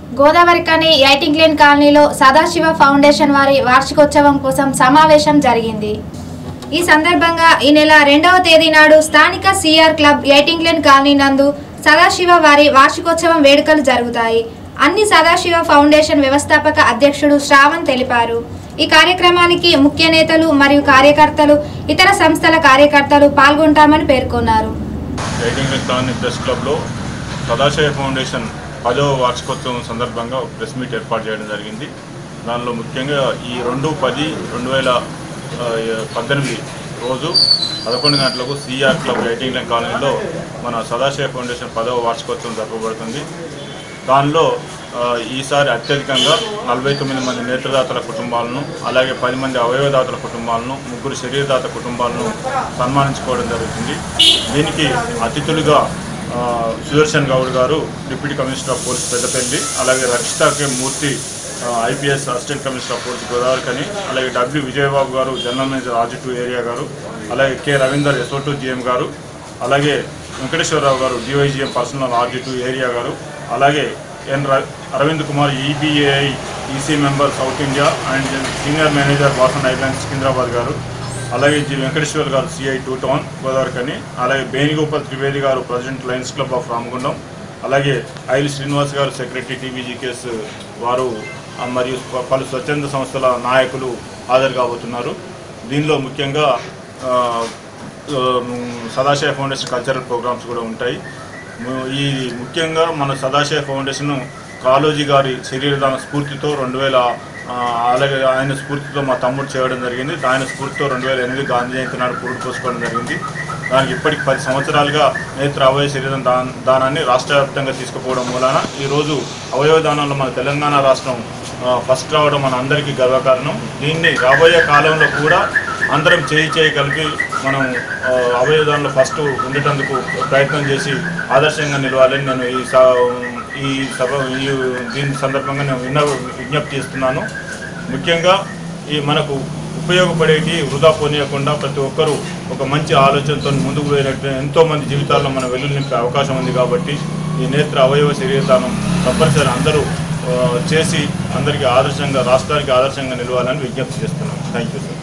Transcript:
గోదావరికని ఎయిటింగ్లేన్ కాలనీలో సదాశివ ఫౌండేషన్ వారి వార్షికోత్సవం కోసం సమావేశం జరిగింది ఈ సందర్భంగా ఈ నెల రెండవ తేదీ నాడు స్థానిక సిఆర్ క్లబ్ ఎయిటింగ్లేన్ కాలనీ నందు సదాశివ వారి వార్షికోత్సవం వేడుకలు జరుగుతాయి అన్ని సదాశివ ఫౌండేషన్ వ్యవస్థాపక అధ్యక్షుడు శ్రావణ్ తెలిపారు ఈ కార్యక్రమానికి ముఖ్య నేతలు మరియు కార్యకర్తలు ఇతర సంస్థల కార్యకర్తలు పాల్గొంటామని పేర్కొన్నారు రైటింగ్ కాలనీ ప్రెస్ క్లబ్లో సదాశయ ఫౌండేషన్ పదవ వార్షికోత్సవం సందర్భంగా ఒక ప్రెస్ మీట్ ఏర్పాటు చేయడం జరిగింది దానిలో ముఖ్యంగా ఈ రెండు పది రెండు వేల ఆ, పద్దెనిమిది రోజు పదకొండు గంటలకు సిఆర్ క్లబ్ రైటింగ్ లైన్ కాలనీలో మన సదాశయ ఫౌండేషన్ పదవ వార్షికోత్సవం జరపబడుతుంది దానిలో ఆ, ఈసారి అత్యధికంగా నలభై తొమ్మిది మంది నేత్రదాతల కుటుంబాలను అలాగే పది మంది అవయవదాతల కుటుంబాలను ముగ్గురు శరీరదాత కుటుంబాలను సన్మానించుకోవడం జరుగుతుంది దీనికి అతిథులుగా ఆ, సుదర్శన్ గౌడ్ గారు deputy commissioner of police Peddapalli అలాగే Rakshitha K Murthy IPS assistant commissioner of police Godavarikhani అలాగే డబ్ల్యూ విజయబాబు గారు general manager RG two area గారు అలాగే K Ravinder SO two GM గారు అలాగే వెంకటేశ్వరరావు గారు DYGM personnel RG two area గారు అలాగే ఎన్ ర- Arvind Kumar EBAI EC member south India and senior manager Vasan island Secunderabad గారు అలాగే జి వెంకటేశ్వర్ గారు సిఐ టూ టౌన్ గోదావరికని అలాగే బేణిగోపాల్ త్రివేది గారు president lions club of Ramagundam అలాగే ఐలి శ్రీనివాస్ గారు సెక్రటరీ టీవీజీకేఎస్ వారు ఆ, మరియు ప- పలు స్వచ్ఛంద సంస్థల నాయకులు హాజరు కాబోతున్నారు దీనిలో ముఖ్యంగా ఆ, ఆ, సదాశయ ఫౌండేషన్ కల్చరల్ ప్రోగ్రామ్స్ కూడా ఉంటాయి ము- ఈ ముఖ్యంగా మన సదాశయ ఫౌండేషన్ కాళోజీ గారి శరీరదాన స్ఫూర్తితో రెండు వేల ఆ, అలాగే ఆయన స్ఫూర్తితో మా తమ్ముడు చేయడం జరిగింది ఆయన స్ఫూర్తితో రెండు వేల ఎనిమిది గాంధీ జయంతి నాడు పురుడు పోసుకోవడం జరిగింది దానికి ఇప్పటికి పది సంవత్సరాలుగా నేత్ర అవయవ శరీరం దాన్ దానాన్ని రాష్ట్ర వ్యాప్తంగా తీసుకుపోవడం మూలాన ఈరోజు అవయవ దానంలో మన తెలంగాణ రాష్ట్రం ఆ, ఫస్ట్ రావడం మన అందరికీ గర్వకారణం దీన్ని రాబోయే కాలంలో కూడా అందరం చేయి చేయి కలిపి మనం ఆ, అవయవ దానంలో ఫస్ట్ ఉండేటందుకు ప్రయత్నం చేసి ఆదర్శంగా నిలవాలని నేను ఈ స- ఈ సభ ఈ దీని సందర్భంగా నేను విన్న విజ్ఞప్తి చేస్తున్నాను ముఖ్యంగా ఈ మనకు ఉపయోగపడేటి వృధా పోనీయకుండా ప్రతి ఒక్కరూ ఒక మంచి ఆలోచనతో ముందుకు పోయినట్టు ఎంతో మంది జీవితాల్లో మన వెలుగు నింపే అవకాశం ఉంది కాబట్టి ఈ నేత్ర అవయవ శరీరదానం తప్పనిసరి అందరూ ఆ, చేసి అందరికీ ఆదర్శంగా రాష్ట్రానికి ఆదర్శంగా నిలవాలని విజ్ఞప్తి చేస్తున్నాను థ్యాంక్ యూ సార్